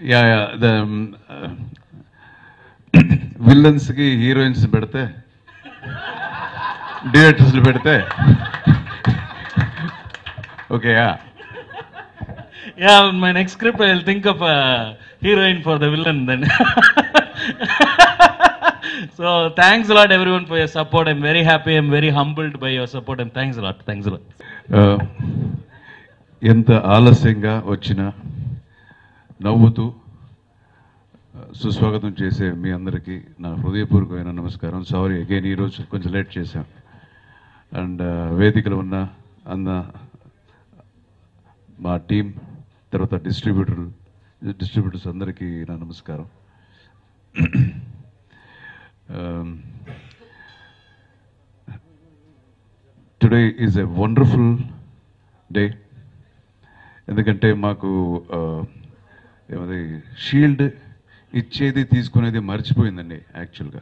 Yeah yeah the విలన్స్కి heroines పెడితే డైరెక్టర్స్లు పెడితే okay yeah Yeah, in my next script, I'll think of a heroine for the villain then. so, thanks a lot, everyone, for your support. I'm very happy. I'm very humbled by your support, and thanks a lot. Thanks a lot. ఎంత ఆలస్యంగా వచ్చినా నవ్వుతూ ఆ, సుస్వాగతం చేసే మీ అందరికీ నా హృదయపూర్వకమైన నమస్కారం సారీ అగైన్ ఈరోజు కొంచెం లేట్ చేశాం అండ్ వేదికలో ఉన్న అన్న మా టీం తర్వాత డిస్ట్రిబ్యూటర్ డిస్ట్రిబ్యూటర్స్ అందరికీ నా నమస్కారం today is a wonderful day ఎందుకంటే మాకు ఆ, ఏమది షీల్డ్ ఇచ్చేది తీసుకునేది మర్చిపోయిందండి యాక్చువల్గా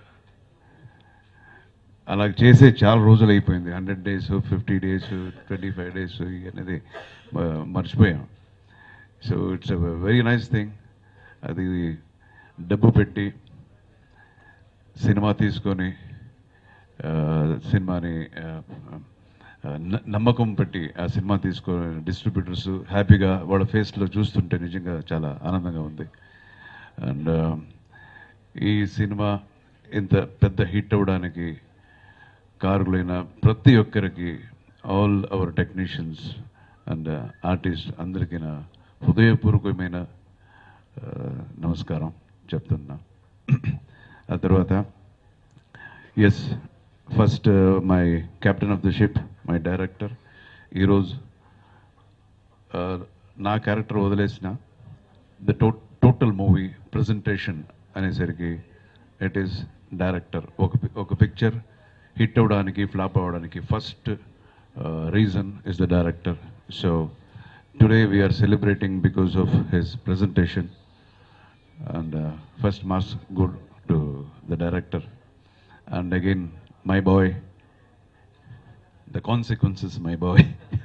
అలా చేసే చాలా రోజులు అయిపోయింది hundred days fifty days twenty five days అనేది ఆ, మర్చిపోయాం so it's a very nice thing అది డబ్బు పెట్టి సినిమా తీసుకొని ఆ, సినిమాని ఆ, ఆ, న- నమ్మకం పెట్టి ఆ సినిమా తీసుకొని డిస్ట్రిబ్యూటర్స్ హ్యాపీగా వాళ్ళ ఫేస్లో చూస్తుంటే నిజంగా చాలా ఆనందంగా ఉంది అండ్ ఈ సినిమా ఇంత పెద్ద హిట్ అవ్వడానికి కారులైన ప్రతి ఒక్కరికి all our technicians and artist అందరికీ నా హృదయపూర్వకమైన ఆ, నమస్కారం చెప్తున్నా ఆ తర్వాత ఎస్ first my captain of the ship my director ఈరోజు ఆ, నా క్యారెక్టర్ వదిలేసిన ద టో టోటల్ మూవీ ప్రజెంటేషన్ అనేసరికి ఇట్ ఈస్ డైరెక్టర్ ఒక pi- ఒక పిక్చర్ హిట్ అవ్వడానికి ఫ్లాప్ అవ్వడానికి first reason is the director so today we're celebrating because of his presentation and first marks good to the director and again my boy the consequences, my boy.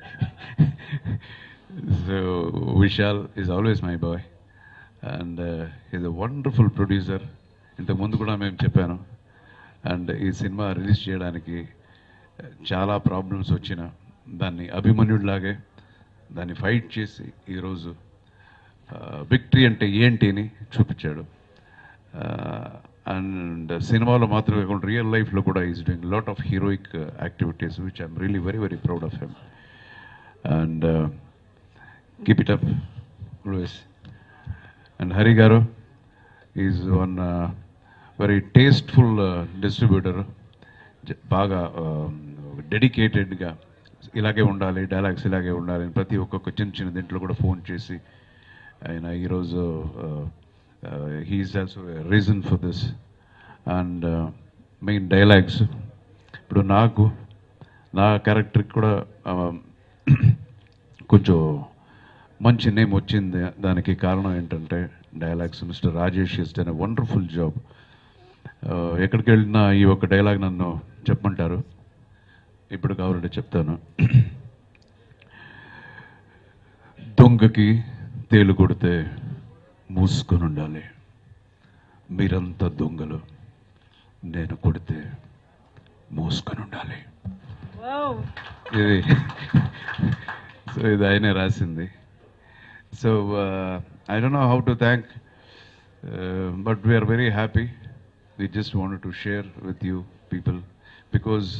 so Vishal is always my boy, and uh, he's a wonderful producer. ఇంతకు ముందు కూడా మేము చెప్పాను and ఈ సినిమా release చేయడానికి uh, చాలా problems వచ్చిన దాన్ని అభిమన్యుడిలాగే దాన్ని ఫైట్ చేసి ఈరోజు విక్టరీ అంటే ఏంటి అని చూపించాడు అండ్ సినిమాలో మాత్రమే కాకుండా రియల్ లైఫ్లో కూడా is doing lot of heroic activities which I'm really very very proud of him and keep it up Louis and Hari garu is one very tasteful distributor బాగా డెడికేటెడ్గా ఇలాగే ఉండాలి డైలాగ్స్ ఇలాగే ఉండాలి అని ప్రతి ఒక్కొక్క చిన్న చిన్న దీంట్లో కూడా ఫోన్ చేసి ఆయన ఈరోజు he is also reason for this and main dialogues ఇప్పుడు నాకు నా క్యారెక్టర్కి కూడా uh, కొంచెం మంచి నేమ్ వచ్చింది దానికి కారణం ఏంటంటే dialogues mister Rajesh is done a wonderful job ఎక్కడికి వెళ్ళినా ఈ ఒక డైలాగ్ నన్ను చెప్పమంటారు ఇప్పుడు కావాలంటే చెప్తాను దొంగకి తేలు కొడితే మూసుకొని ఉండాలి మీరంతా దొంగలు నేను కొడితే మూసుకొని ఉండాలి ఇది సో ఇది ఆయనే రాసింది so I don't know how to thank but we're very happy we just want to share with you people because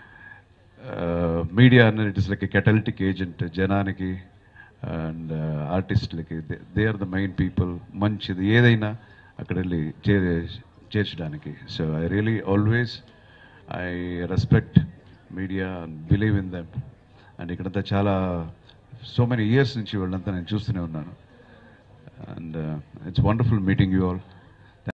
media అనేది it is like a catalytic agent జనానికి అండ్ ఆర్టిస్టులకి they are the main people మంచిది ఏదైనా అక్కడ వెళ్ళి చే చేర్చడానికి so I really always I respect media and believe in them and ఇక్కడంతా చాలా సో మెనీ ఇయర్స్ నుంచి వాళ్ళంతా నేను చూస్తూనే ఉన్నాను and it's wonderful meeting you all